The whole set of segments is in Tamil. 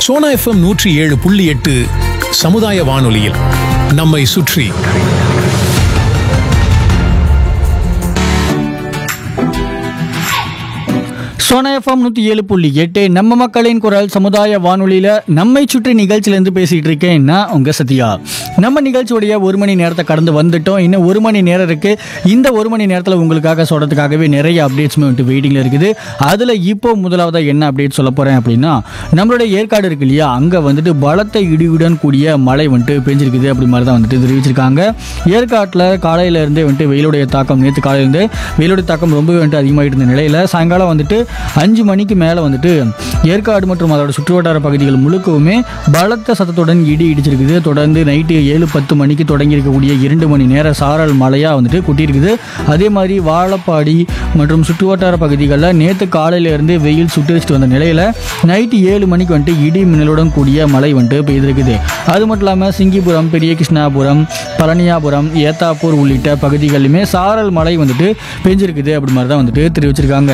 சோனா எஃப்எம் நூற்றி ஏழு புள்ளி எட்டு சமுதாய வானொலியில் நம்மை சுற்றி சோனா எஃப்எம் நூற்றி ஏழு புள்ளி எட்டு நம்ம மக்களின் குரல் சமுதாய வானொலியில் நம்மை சுற்றி நிகழ்ச்சியிலேருந்து பேசிகிட்டு இருக்கேன் நான் உங்கள் சத்யா நம்ம நிகழ்ச்சியுடைய ஒரு மணி நேரத்தை கடந்து வந்துட்டோம் இன்னும் ஒரு மணி நேரம் இருக்குது இந்த ஒரு மணி நேரத்தில் உங்களுக்காக சொல்கிறதுக்காகவே நிறைய அப்டேட்ஸுமே வந்துட்டு வெயிட்டிங்கில் இருக்குது அதில் இப்போ முதலாவதாக என்ன அப்டேட் சொல்ல போகிறேன் அப்படின்னா நம்மளுடைய ஏற்காடு இருக்கு இல்லையா அங்கே வந்துட்டு பலத்த இடியுடன் கூடிய மழை வந்துட்டு பெஞ்சிருக்குது அப்படி மாதிரி தான் வந்துட்டு தெரிவிச்சிருக்காங்க ஏற்காட்டில் காலையில இருந்தே வந்துட்டு வெயிலுடைய தாக்கம் நேற்று காலையிலேருந்து வெயிலுடைய தாக்கம் ரொம்பவே வந்துட்டு அதிகமாகிட்டு இருந்த நிலையில் சாயங்காலம் வந்துட்டு அஞ்சு மணிக்கு மேலே வந்துட்டு ஏற்காடு மற்றும் அதோட சுற்றுவட்டார பகுதிகள் முழுக்கவுமே பலத்த சத்தத்துடன் இடி இடிச்சிருக்குது தொடர்ந்து நைட்டு ஏழு பத்து மணிக்கு தொடங்கி இருக்கக்கூடிய இரண்டு மணி நேர சாரல் மழையாக வந்துட்டு கொட்டியிருக்குது அதே மாதிரி வாழப்பாடி மற்றும் சுற்றுவட்டார பகுதிகளில் நேற்று காலையிலேருந்து வெயில் சுட்டரிச்சிட்டு வந்த நிலையில் நைட்டு ஏழு மணிக்கு வந்துட்டு இடி மின்னலுடன் கூடிய மழை வந்துட்டு பெய்திருக்குது அது மட்டும் இல்லாமல் சிங்கிபுரம் பெரிய கிருஷ்ணாபுரம் பழனியாபுரம் ஏத்தாப்பூர் உள்ளிட்ட பகுதிகளிலுமே சாரல் மழை வந்துட்டு பெஞ்சிருக்குது அப்படி மாதிரி தான் வந்துட்டு தெரிவிச்சிருக்காங்க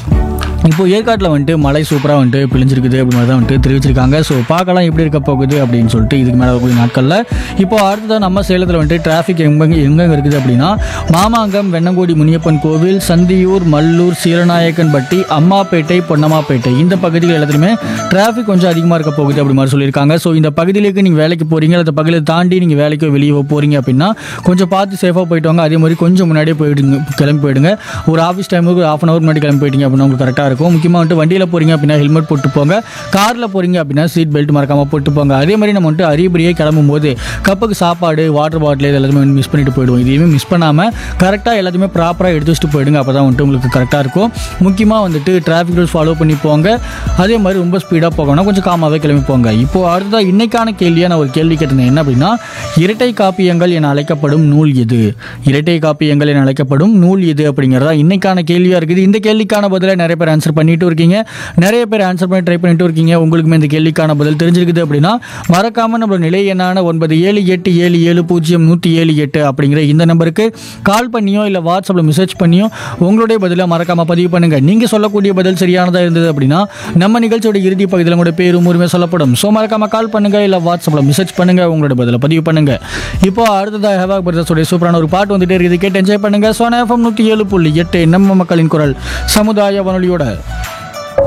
இப்போ ஏற்காட்டில் வந்துட்டு மழை சூப்பராக வந்துட்டு பிழிஞ்சிருக்குது அப்படி மாதிரி தான் வந்துட்டு தெரிவிச்சிருக்காங்க ஸோ பார்க்கலாம் எப்படி இருக்க போகுது அப்படின்னு சொல்லிட்டு இதுக்கு மேலே வரக்கூடிய நாட்களில் இப்போ அடுத்ததாக நம்ம சேலத்தில் வந்துட்டு டிராஃபிக் எங்கே எங்கெங்கே இருக்குது அப்படின்னா மாமாங்கம் வெண்ணங்கோடி முனியப்பன் கோவில் சந்தியூர் மல்லூர் சீரநாயக்கன்பட்டி அம்மாப்பேட்டை பொன்னம்மாப்பேட்டை இந்த பகுதிகள் எல்லாத்துலையுமே டிராஃபிக் கொஞ்சம் அதிகமாக இருக்க போகுது அப்படி மாதிரி சொல்லியிருக்காங்க ஸோ இந்த பகுதியிലേക്ക് நீங்கள் வேலைக்கு போகிறீங்க அந்த பகுதியை தாண்டி நீங்கள் வேலைக்கு வெளியே போகிறீங்க அப்படின்னா கொஞ்சம் பார்த்து சேஃபாக போயிட்டு வாங்க அதே மாதிரி கொஞ்சம் முன்னாடியே போயிடுங்க கிளம்பி போயிடுங்க ஒரு ஆஃபீஸ் டைமுக்கு ஆஃப் அன் ஹவர் முன்னாடி கிளம்பி போயிட்டீங்க அப்படின்னா உங்களுக்கு கரெக்டாக இருக்கும் முக்கியமாக வந்துட்டு வண்டியில் போகிறீங்க அப்படின்னா ஹெல்மெட் போட்டு போங்க காரில் போகிறீங்க அப்படின்னா சீட் பெல்ட் மறக்காமல் போட்டு போங்க அதே மாதிரி நம்ம வந்துட்டு அரியபடியே கிளம்பும் போது கப்புக்கு சாப்பாடு வாட்டர் பாட்டில் இது எல்லாத்தையுமே மிஸ் பண்ணிட்டு போயிடுவோம் இதையுமே மிஸ் பண்ணாமல் கரெக்டாக எல்லாத்தையுமே ப்ராப்பராக எடுத்து வச்சுட்டு போயிடுங்க அப்போ தான் வந்துட்டு உங்களுக்கு கரெக்டாக இருக்கும் முக்கியமாக வந்துட்டு டிராஃபிக் ரூல்ஸ் ஃபாலோ பண்ணி போங்க அதே மாதிரி ரொம்ப ஸ்பீடாக போகணும் கொஞ்சம் காமாவே கிளம்பி போங்க இப்போ அடுத்ததாக இன்னைக்கான கேள்வியாக நான் ஒரு கேள்வி கேட்டிருந்தேன் என்ன அப்படின்னா இரட்டை காப்பியங்கள் என அழைக்கப்படும் நூல் எது இரட்டை காப்பியங்கள் என அழைக்கப்படும் நூல் எது அப்படிங்கிறதா இன்னைக்கான கேள்வியாக இருக்குது இந்த கேள்விக்கான பதிலை நிறைய பேர் ஆன்சர் பண்ணிட்டு இருக்கீங்க நிறைய பேர் ஆன்சர் பண்ணி ட்ரை பண்ணிட்டு இருக்கீங்க உங்களுக்குமே இந்த கேள்விக்கான பதில் தெரிஞ்சிருக்குது அப்படின்னா மறக்காம நம்மளோட நிலை எண்ணான ஒன்பது ஏழு எட்டு ஏழு ஏழு பூஜ்ஜியம் நூற்றி ஏழு எட்டு அப்படிங்கிற இந்த நம்பருக்கு கால் பண்ணியோ இல்லை வாட்ஸ்அப்பில் மெசேஜ் பண்ணியோ உங்களுடைய பதிலை மறக்காம பதிவு பண்ணுங்க நீங்க சொல்லக்கூடிய பதில் சரியானதா இருந்தது அப்படின்னா நம்ம நிகழ்ச்சியோட இறுதி பகுதியில் உங்களோட பேரும் உரிமை சொல்லப்படும் ஸோ மறக்காம கால் பண்ணுங்க இல்லை வாட்ஸ்அப்பில் மெசேஜ் பண்ணுங்க உங்களோட பதிலை பதிவு பண்ணுங்க இப்போ அடுத்ததாக ஹெவாக் பிரதர்ஸோட சூப்பரான ஒரு பாட்டு வந்துட்டே இருக்குது கேட்டு என்ஜாய் பண்ணுங்க சோனா எஃப்எம் நூற்றி ஏழு புள்ளி எட்டு நம்ம மக்களின் குரல் சமுதாய வானொலியோட